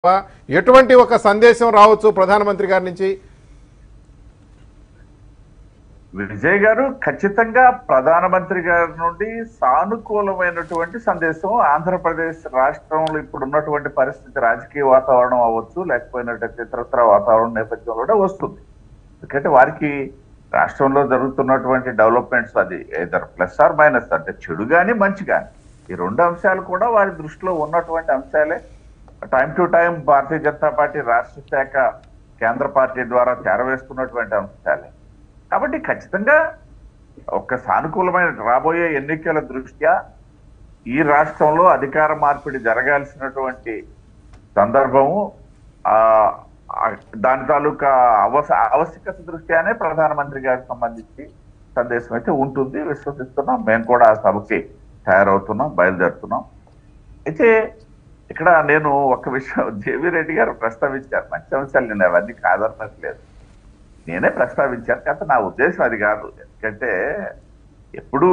ఎటువంటి ఒక సందేశం రావచ్చు ప్రధానమంత్రి గారి నుంచి విజయ్ గారు ఖచ్చితంగా ప్రధానమంత్రి గారి నుండి సానుకూలమైనటువంటి సందేశం ఆంధ్రప్రదేశ్ రాష్ట్రంలో ఇప్పుడు ఉన్నటువంటి పరిస్థితి రాజకీయ వాతావరణం అవ్వచ్చు లేకపోయినట్టయితే ఇతరత్ర వాతావరణం నేపథ్యంలో కూడా వస్తుంది ఎందుకంటే వారికి రాష్ట్రంలో జరుగుతున్నటువంటి డెవలప్మెంట్స్ అది ఏదర్ ప్లస్ ఆర్ మైనస్ అంటే చెడు కానీ మంచి కానీ ఈ రెండు అంశాలు కూడా వారి దృష్టిలో ఉన్నటువంటి అంశాలే time to time Bharatiya Janata Party రాష్ట్ర శాఖ కేంద్ర పార్టీ ద్వారా చేరవేస్తున్నటువంటి అంశాలే కాబట్టి ఖచ్చితంగా ఒక సానుకూలమైన రాబోయే ఎన్నికల దృష్ట్యా ఈ రాష్ట్రంలో అధికార మార్పిడి జరగాల్సినటువంటి సందర్భము ఆ ఆ దాని తాలూకా అవస ఆవశ్యకత దృష్ట్యానే ప్రధానమంత్రి గారికి సంబంధించి సందేశం అయితే ఉంటుంది విశ్వసిస్తున్నాం మేము కూడా ఆ సభకి తయారవుతున్నాం బయలుదేరుతున్నాం అయితే ఇక్కడ నేను ఒక విషయం జేవీ రెడ్డి గారు ప్రస్తావించారు మంచి అంశాలు నేను అవన్నీ కాదనట్లేదు నేనే ప్రస్తావించాను కాకపోతే నా ఉద్దేశం అది కాదు ఎందుకంటే ఎప్పుడు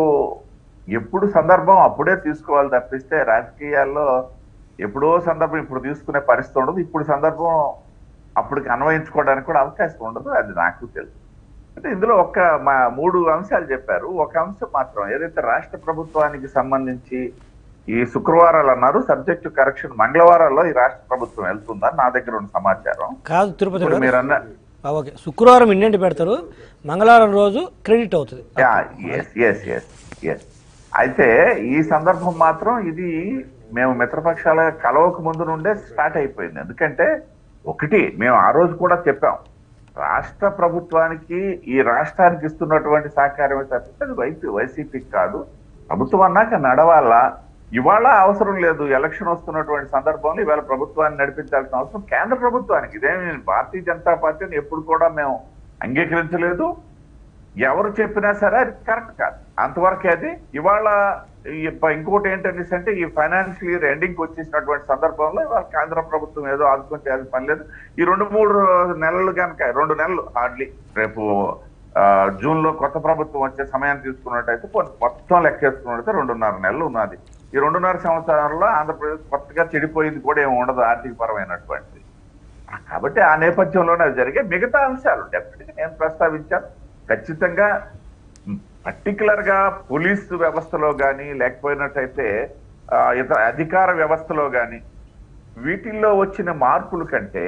ఎప్పుడు సందర్భం అప్పుడే తీసుకోవాలి తప్పిస్తే రాజకీయాల్లో ఎప్పుడో సందర్భం ఇప్పుడు తీసుకునే పరిస్థితి ఉండదు ఇప్పుడు సందర్భం అప్పటికి అన్వయించుకోవడానికి కూడా అవకాశం ఉండదు అది నాకు తెలుసు అంటే ఇందులో ఒక మా మూడు అంశాలు చెప్పారు ఒక అంశం మాత్రం ఏదైతే రాష్ట్ర ప్రభుత్వానికి సంబంధించి ఈ శుక్రవారాలు అన్నారు సబ్జెక్టు కరెక్షన్ మంగళవారాల్లో ఈ రాష్ట్ర ప్రభుత్వం వెళ్తుందని నా దగ్గర ఉన్న సమాచారం కాదు తిరుపతి ఇప్పుడు గారు మీరు అన్న ఆ, ఓకే శుక్రవారం ఇండెంట్ పెడతారు మంగళవారం రోజు క్రెడిట్ అవుతుంది ఎస్ ఎస్ ఎస్ ఎస్ అయితే ఈ సందర్భం మాత్రం ఇది మేము మిత్రపక్షాల కలవక ముందు నుండే స్టార్ట్ అయిపోయింది ఎందుకంటే ఒకటి మేము ఆ రోజు కూడా చెప్పాం రాష్ట్ర ప్రభుత్వానికి ఈ రాష్ట్రానికి ఇస్తున్నటువంటి సహకారం తప్పితే అది వైసీ వైసీపీకి కాదు ప్రభుత్వం అన్నాక నడవాలా ఇవాళ అవసరం లేదు ఎలక్షన్ వస్తున్నటువంటి సందర్భంలో ఇవాళ ప్రభుత్వాన్ని నడిపించాల్సిన అవసరం కేంద్ర ప్రభుత్వానికి ఇదేమి భారతీయ జనతా పార్టీని ఎప్పుడు కూడా మేము అంగీకరించలేదు ఎవరు చెప్పినా సరే అది కరెక్ట్ కాదు అంతవరకే అది ఇవాళ ఈ ప- ఇంకోటి ఏంటనేసి అంటే ఈ ఫైనాన్షియల్ ఇయర్ ఎండింగ్ వచ్చేసినటువంటి సందర్భంలో ఇవాళ కేంద్ర ప్రభుత్వం ఏదో ఆదుకొని చేయాల్సిన పని లేదు ఈ రెండు మూడు నెలలు కనుక రెండు నెలలు హార్డ్లీ రేపు ఆ, జూన్ లో కొత్త ప్రభుత్వం వచ్చే సమయాన్ని తీసుకున్నట్టయితే కొ- మొత్తం లెక్కేసుకున్నట్టయితే రెండున్నర నెలలు ఉన్నది ఈ రెండున్నర సంవత్సరాల్లో ఆంధ్రప్రదేశ్ కొత్తగా చెడిపోయింది కూడా ఏమి ఉండదు ఆర్థిక పరమైనటువంటిది కాబట్టి ఆ నేపథ్యంలోనే అది జరిగే మిగతా అంశాలు డెఫినెట్ గా నేను ప్రస్తావించాను ఖచ్చితంగా పర్టికులర్ గా పోలీసు వ్యవస్థలో కానీ లేకపోయినట్టయితే ఆ, ఇతర అధికార వ్యవస్థలో కానీ వీటిల్లో వచ్చిన మార్పుల కంటే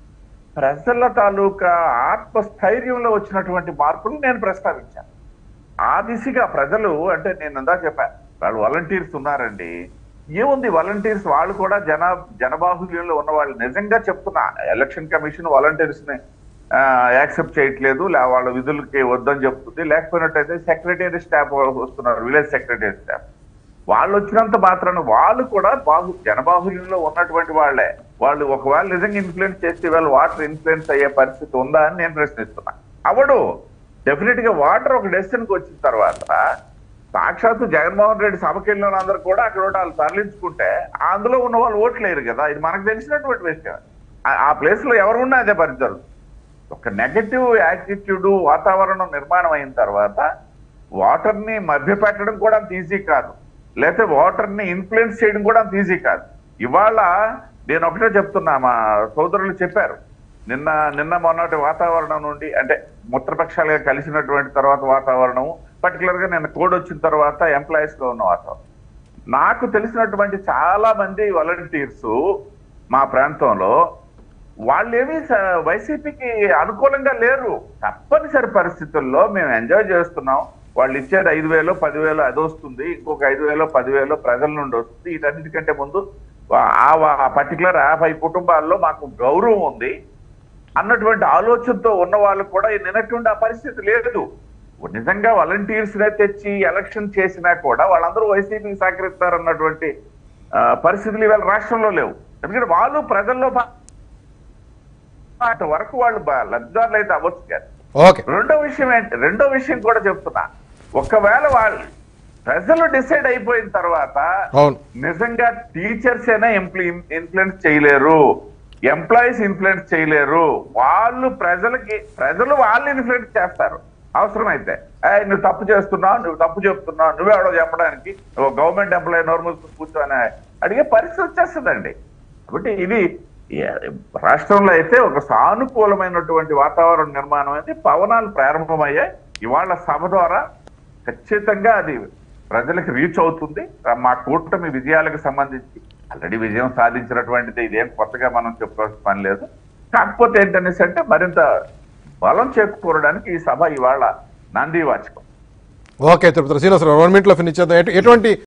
ప్రజల తాలూకా ఆత్మస్థైర్యంలో వచ్చినటువంటి మార్పులు నేను ప్రస్తావించాను ఆ దిశగా ప్రజలు అంటే నేను ఇందా చెప్పాను వాళ్ళు వాలంటీర్స్ ఉన్నారండి ఏముంది వాలంటీర్స్ వాళ్ళు కూడా జన జనబాహుల్యంలో ఉన్న వాళ్ళు నిజంగా చెప్తున్నా ఎలక్షన్ కమిషన్ వాలంటీర్స్ ని యాక్సెప్ట్ చేయట్లేదు లే వాళ్ళ విధులకి వద్దని చెప్తుంది లేకపోయినట్టయితే సెక్రటరీ స్టాఫ్ వస్తున్నారు విలేజ్ సెక్రటరీ స్టాఫ్ వాళ్ళు వచ్చినంత మాత్రాన వాళ్ళు కూడా బాహు జనబాహుల్యంలో ఉన్నటువంటి వాళ్ళే వాళ్ళు ఒకవేళ నిజంగా ఇన్ఫ్లుయెన్స్ చేస్తే వాళ్ళు వాటర్ ఇన్ఫ్లుయెన్స్ అయ్యే పరిస్థితి ఉందా అని నేను ప్రశ్నిస్తున్నా అవడు డెఫినెట్ గా వాటర్ ఒక డెసిషన్ కి వచ్చిన తర్వాత సాక్షాత్తు జగన్మోహన్ రెడ్డి సభకి వెళ్ళిన వాళ్ళందరూ కూడా అక్కడ ఉండి వాళ్ళు తరలించుకుంటే అందులో ఉన్న వాళ్ళు ఓట్లు లేరు కదా ఇది మనకు తెలిసినటువంటి విషయం ఆ- ఆ ప్లేస్ లో ఎవరు ఉన్నా అదే పని జరుగుతుంది ఒక నెగటివ్ యాటిట్యూడ్ వాతావరణం నిర్మాణం అయిన తర్వాత వాటర్ ని మభ్యపెట్టడం కూడా అంత ఈజీ కాదు లేకపోతే వాటర్ ని ఇన్ఫ్లుయెన్స్ చేయడం కూడా అంత ఈజీ కాదు ఇవాళ నేను ఒకటే చెప్తున్నా మా సోదరులు చెప్పారు నిన్న నిన్న మొన్నటి వాతావరణం నుండి అంటే మిత్రపక్షాలుగా కలిసినటువంటి తర్వాత వాతావరణం పర్టికులర్ గా నిన్న కోడ్ వచ్చిన తర్వాత ఎంప్లాయీస్ లో ఉన్న వాతావరణం నాకు తెలిసినటువంటి చాలా మంది వాలంటీర్స్ మా ప్రాంతంలో వాళ్ళేమీ స- వైసీపీకి అనుకూలంగా లేరు తప్పనిసరి పరిస్థితుల్లో మేము ఎంజాయ్ చేస్తున్నాం వాళ్ళు ఇచ్చేది ఐదు వేలు పదివేలు అది వస్తుంది ఇంకొక ఐదు వేలు పదివేలు ప్రజల నుండి వస్తుంది వీటన్నిటికంటే ముందు ఆ పర్టికులర్ యాభై కుటుంబాల్లో మాకు గౌరవం ఉంది అన్నటువంటి ఆలోచనతో ఉన్న వాళ్ళు కూడా నిన్నటువంటి ఆ పరిస్థితి లేదు నిజంగా వాలంటీర్స్ తెచ్చి ఎలక్షన్ చేసినా కూడా వాళ్ళందరూ వైసీపీకి సహకరిస్తారన్నటువంటి ఆ, పరిస్థితులు ఇవాళ రాష్ట్రంలో లేవు ఎందుకంటే వాళ్ళు ప్రజల్లో భా- వరకు వాళ్ళు బా- లబ్ధిదారులు అయితే అవ్వచ్చు కానీ ఓకే రెండో విషయం ఏంటి రెండో విషయం కూడా చెప్తున్నా ఒకవేళ వాళ్ళు ప్రజలు డిసైడ్ అయిపోయిన తర్వాత అవును నిజంగా టీచర్స్ అయినా ఇన్ఫ్లుయెన్స్ చేయలేరు ఎంప్లాయీస్ ఇన్ఫ్లుయెన్స్ చేయలేరు వాళ్ళు ప్రజలకి ప్రజలు వాళ్ళు ఇన్ఫ్లుయెన్స్ చేస్తారు అవసరమైతే "ఏయ్, నువ్వు తప్పు చేస్తున్నావు నువ్వు తప్పు చెప్తున్నావు నువ్వెవడో చెప్పడానికి నువ్వు గవర్నమెంట్ ఎంప్లాయీ నోరు మూసుకుని కూర్చొని అడిగే పరిస్థితి వచ్చేస్తుందండి కాబట్టి ఇది ఏ- రాష్ట్రంలో అయితే ఒక సానుకూలమైనటువంటి వాతావరణ నిర్మాణం అయితే పవనాలు ప్రారంభమయ్యాయి ఇవాళ సభ ద్వారా ఖచ్చితంగా అది ప్రజలకు రీచ్ అవుతుంది మా కూటమి విజయాలకు సంబంధించి ఆల్రెడీ విజయం సాధించినటువంటిది ఇదేం కొత్తగా మనం చెప్పుకోవాల్సిన పని లేదు కాకపోతే ఏంటనేసి అంటే మరింత బలం చేకూరడానికి ఈ సభ ఇవాళ నంది వాచకం ఓకే తిరుపతి శ్రీనివాసరావు వన్ మినిట్లో ఫినిష్ చేద్దాం ఎటు- ఎటువంటి